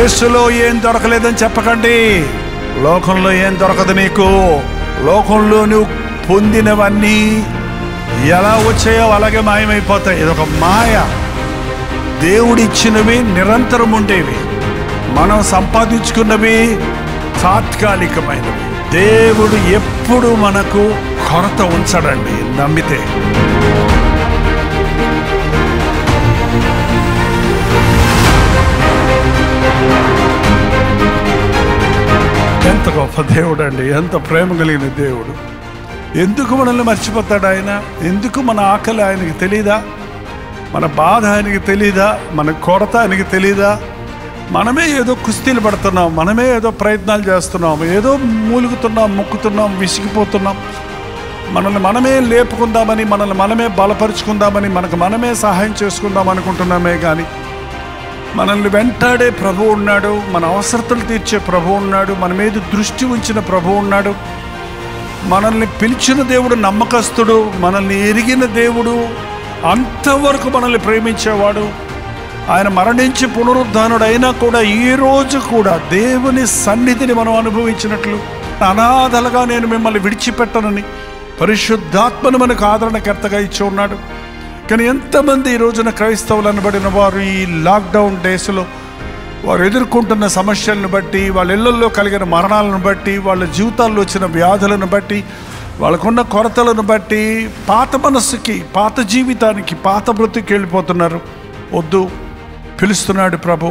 యేసులో ఏం దొరకలేదని చెప్పకండి లోకంలో ఏం దొరకదు నీకు లోకంలో నువ్వు పొందినవన్నీ ఎలా వచ్చాయో అలాగే మాయమైపోతాయి ఇదొక మాయ దేవుడిచ్చినవి నిరంతరం ఉండేవి మనం సంపాదించుకున్నవి తాత్కాలికమైనవి దేవుడు ఎప్పుడు మనకు కొరత ఉంచడండి నమ్మితే ఎంత గొప్ప దేవుడు అండి ఎంత ప్రేమ కలిగిన దేవుడు ఎందుకు మనల్ని మర్చిపోతాడు ఆయన ఎందుకు మన ఆకలి ఆయనకి తెలీదా మన బాధ ఆయనకి తెలీదా మన కొరత ఆయనకి తెలీదా మనమే ఏదో కుస్తీలు పడుతున్నాం మనమే ఏదో ప్రయత్నాలు చేస్తున్నాం ఏదో మూలుగుతున్నాం మొక్కుతున్నాం విసిగిపోతున్నాం మనల్ని మనమే లేపుకుందామని మనల్ని మనమే బలపరుచుకుందామని మనకు మనమే సహాయం చేసుకుందాం అనుకుంటున్నామే కానీ మనల్ని వెంటాడే ప్రభు ఉన్నాడు మన అవసరతలు తీర్చే ప్రభు ఉన్నాడు మన మీద దృష్టి ఉంచిన ప్రభు ఉన్నాడు మనల్ని పిలిచిన దేవుడు నమ్మకస్తుడు మనల్ని ఎరిగిన దేవుడు అంతవరకు మనల్ని ప్రేమించేవాడు ఆయన మరణించి పునరుద్ధానుడు అయినా కూడా ఈ రోజు కూడా దేవుని సన్నిధిని మనం అనుభవించినట్లు అనాథలుగా నేను మిమ్మల్ని విడిచిపెట్టనని పరిశుద్ధాత్మను మనకు ఆదరణకర్తగా ఇచ్చి ఉన్నాడు కానీ ఎంతమంది ఈ రోజున క్రైస్తవులు అనబడిన వారు ఈ లాక్డౌన్ డేస్లో వారు ఎదుర్కొంటున్న సమస్యలను బట్టి వాళ్ళ ఇళ్లలో కలిగిన మరణాలను బట్టి వాళ్ళ జీవితాల్లో వచ్చిన వ్యాధులను బట్టి వాళ్ళకున్న కొరతలను బట్టి పాత మనస్సుకి పాత జీవితానికి పాత బ్రతికి వెళ్ళిపోతున్నారు వద్దు పిలుస్తున్నాడు ప్రభు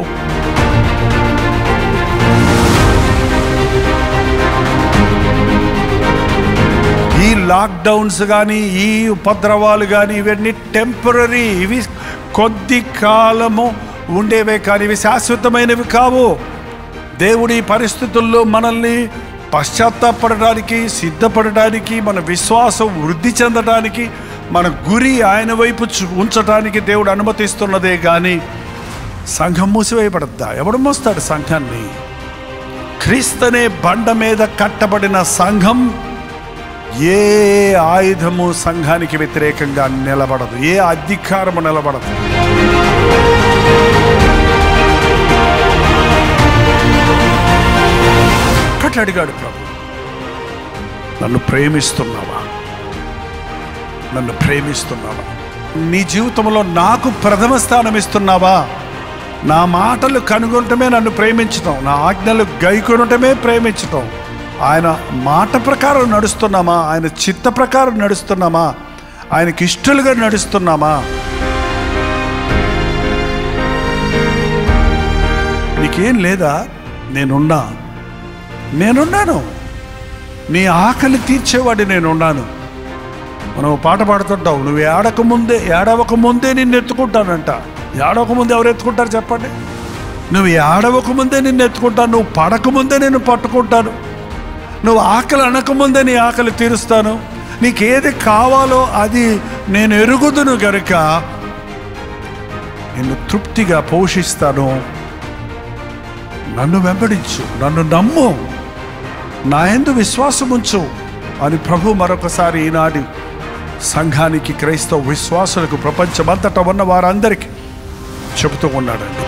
ఈ లాక్డౌన్స్ కానీ ఈ ఉపద్రవాలు కానీ ఇవన్నీ టెంపరీ ఇవి కొద్ది కాలము ఉండేవే కానీ ఇవి శాశ్వతమైనవి కావు దేవుడి ఈ పరిస్థితుల్లో మనల్ని పశ్చాత్తాపడడానికి సిద్ధపడడానికి మన విశ్వాసం వృద్ధి చెందడానికి మన గురి ఆయన వైపు చు- ఉంచడానికి దేవుడు అనుమతిస్తున్నదే కానీ సంఘం మూసివేయబడద్దా ఎవడు మోస్తాడు సంఘాన్ని క్రీస్తనే బండ మీద కట్టబడిన సంఘం ఏ ఆయుధము సంఘానికి వ్యతిరేకంగా నిలబడదు ఏ అధికారము నిలబడదు ఒక్కటి అడిగాడు ప్రభు నన్ను ప్రేమిస్తున్నావా నన్ను ప్రేమిస్తున్నావా నీ జీవితంలో నాకు ప్రథమ స్థానం ఇస్తున్నావా నా మాటలు కనుగొనటమే నన్ను ప్రేమించటం నా ఆజ్ఞలు గైకొనటమే ప్రేమించటం ఆయన మాట ప్రకారం నడుస్తున్నామా ఆయన చిత్త ప్రకారం నడుస్తున్నామా ఆయనకి ఇష్టలుగా నడుస్తున్నామా నీకేం లేదా నేనున్నా నేనున్నాను నీ ఆకలి తీర్చేవాడి నేనున్నాను మనం ఓ పాట పాడుతుంటాం నువ్వు ఏడక ముందే ఏడవక ముందే నిన్ను ఎత్తుకుంటానంట ఏడవక ముందే ఎవరు ఎత్తుకుంటారు చెప్పండి నువ్వు ఏడవక ముందే నిన్ను ఎత్తుకుంటాను నువ్వు పడక ముందే నేను పట్టుకుంటాను నువ్వు ఆకలి అనకముందే నీ ఆకలి తీరుస్తాను నీకు ఏది కావాలో అది నేను ఎరుగుదును గనుక నిన్ను తృప్తిగా పోషిస్తాను నన్ను వెంబడించు నన్ను నమ్ము నా ఎందు విశ్వాసం ఉంచు అని ప్రభు మరొకసారి ఈనాడు సంఘానికి క్రైస్తవ విశ్వాసులకు ప్రపంచమంతటా ఉన్న వారందరికీ చెబుతూ ఉన్నాడండి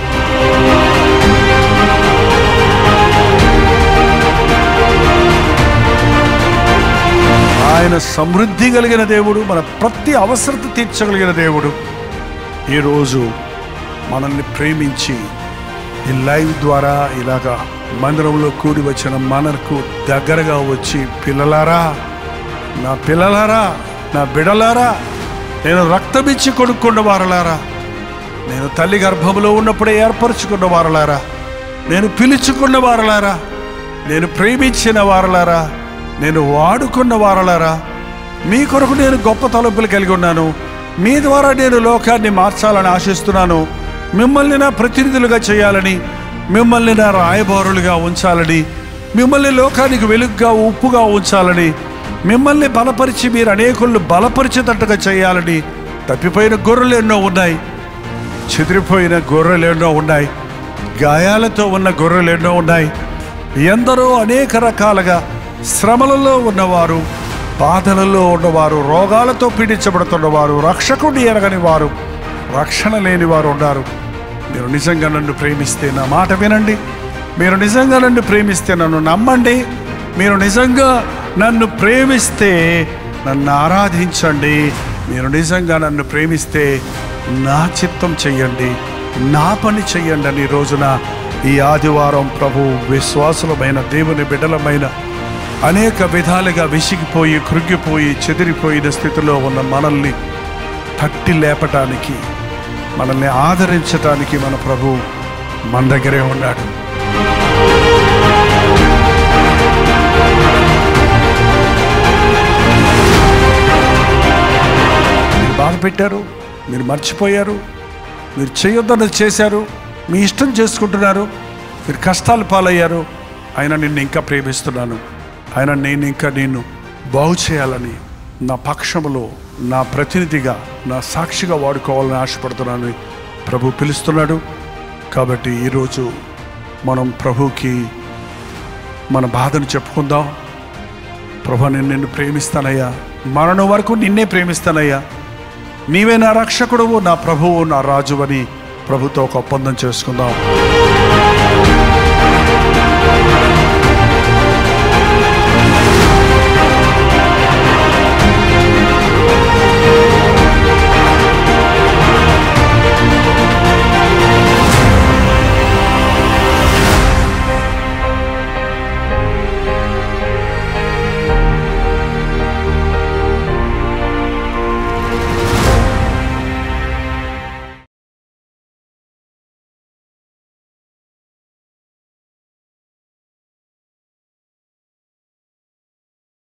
ఆయన సమృద్ధి కలిగిన దేవుడు మన ప్రతి అవసరత తీర్చగలిగిన దేవుడు ఈరోజు మనల్ని ప్రేమించి ఈ లైవ్ ద్వారా ఇలాగా మందిరంలో కూడి వచ్చిన మనకు దగ్గరగా వచ్చి పిల్లలారా నా పిల్లలారా నా బిడలారా నేను రక్తమిచ్చి కొనుక్కున్న వారలారా నేను తల్లి గర్భములో ఉన్నప్పుడే ఏర్పరచుకున్న వారలారా నేను పిలుచుకున్న వారలారా నేను ప్రేమించిన వారలారా నేను వాడుకున్న వారలారా మీ కొరకు నేను గొప్ప తలుపులు కలిగి ఉన్నాను మీ ద్వారా నేను లోకాన్ని మార్చాలని ఆశిస్తున్నాను మిమ్మల్ని నా ప్రతినిధులుగా చేయాలని మిమ్మల్ని నా రాయబారులుగా ఉంచాలని మిమ్మల్ని లోకానికి వెలుగుగా ఉప్పుగా ఉంచాలని మిమ్మల్ని బలపరిచి మీరు అనేకులను బలపరిచేటట్టుగా చేయాలని తప్పిపోయిన గొర్రెలు ఎన్నో ఉన్నాయి చెదిరిపోయిన గొర్రెలు ఎన్నో ఉన్నాయి గాయాలతో ఉన్న గొర్రెలు ఎన్నో ఉన్నాయి ఎందరో అనేక రకాలుగా శ్రమలలో ఉన్నవారు బాధలలో ఉన్నవారు రోగాలతో పీడించబడుతున్నవారు రక్షకుడిని ఎరగని వారు రక్షణ లేని వారు ఉన్నారు మీరు నిజంగా నన్ను ప్రేమిస్తే నా మాట వినండి మీరు నిజంగా నన్ను ప్రేమిస్తే నన్ను నమ్మండి మీరు నిజంగా నన్ను ప్రేమిస్తే నన్ను ఆరాధించండి మీరు నిజంగా నన్ను ప్రేమిస్తే నా చిత్తం చెయ్యండి నా పని చెయ్యండి అని ఈ రోజున ఈ ఆదివారం ప్రభు విశ్వాసులమైన దేవుని బిడ్డలమైన అనేక విధాలుగా విసిగిపోయి కృంగిపోయి చెదిరిపోయిన స్థితిలో ఉన్న మనల్ని తట్టి లేపటానికి మనల్ని ఆదరించటానికి మన ప్రభు మన దగ్గరే ఉన్నాడు మీరు బాధ పెట్టారు మీరు మర్చిపోయారు మీరు చేయొద్దన్నది చేశారు మీ ఇష్టం చేసుకుంటున్నారు మీరు కష్టాలు పాలయ్యారు ఆయన నిన్ను ఇంకా ప్రేమిస్తున్నాను ఆయన నేను ఇంకా నిన్ను బాగు చేయాలని నా పక్షములో నా ప్రతినిధిగా నా సాక్షిగా వాడుకోవాలని ఆశపడుతున్నాను ప్రభు పిలుస్తున్నాడు కాబట్టి ఈరోజు మనం ప్రభుకి మన బాధను చెప్పుకుందాం ప్రభు నేను నిన్ను ప్రేమిస్తానయ్యా మరణం వరకు నిన్నే ప్రేమిస్తానయ్యా నీవే నా రక్షకుడువు నా ప్రభువు నా రాజు అని ప్రభుతో ఒక ఒప్పందం చేసుకుందాం